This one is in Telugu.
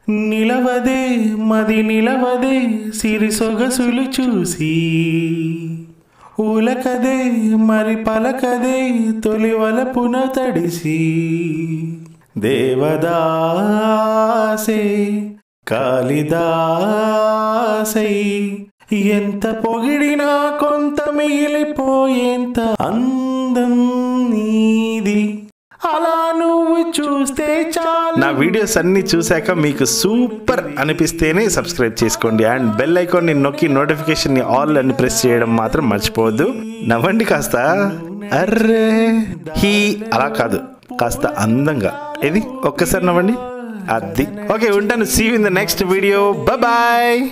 నిలవదే మది నిలవదే సిరి సొగసులు చూసి ఉలకదే మరి పలకదే తొలి వలపున తడిసి దేవదాసే కాళిదాసై ఎంత పొగిడినా కొంత మిగిలిపోయేంత అందం నీది అలా నువ్వు చూస్తే చాలు నా వీడియోస్ అన్ని చూశాక మీకు సూపర్ అనిపిస్తేనే సబ్స్క్రైబ్ చేసుకోండి అండ్ బెల్ ఐకాన్ని నొక్కి నోటిఫికేషన్ ని ఆల్ అని ప్రెస్ చేయడం మాత్రం మర్చిపోవద్దు నవ్వండి కాస్త అర్రే హీ అలా కాదు కాస్త అందంగా ఇది ఒక్కసారి నవ్వండి అది ఓకే ఉంటాను see in the next video bye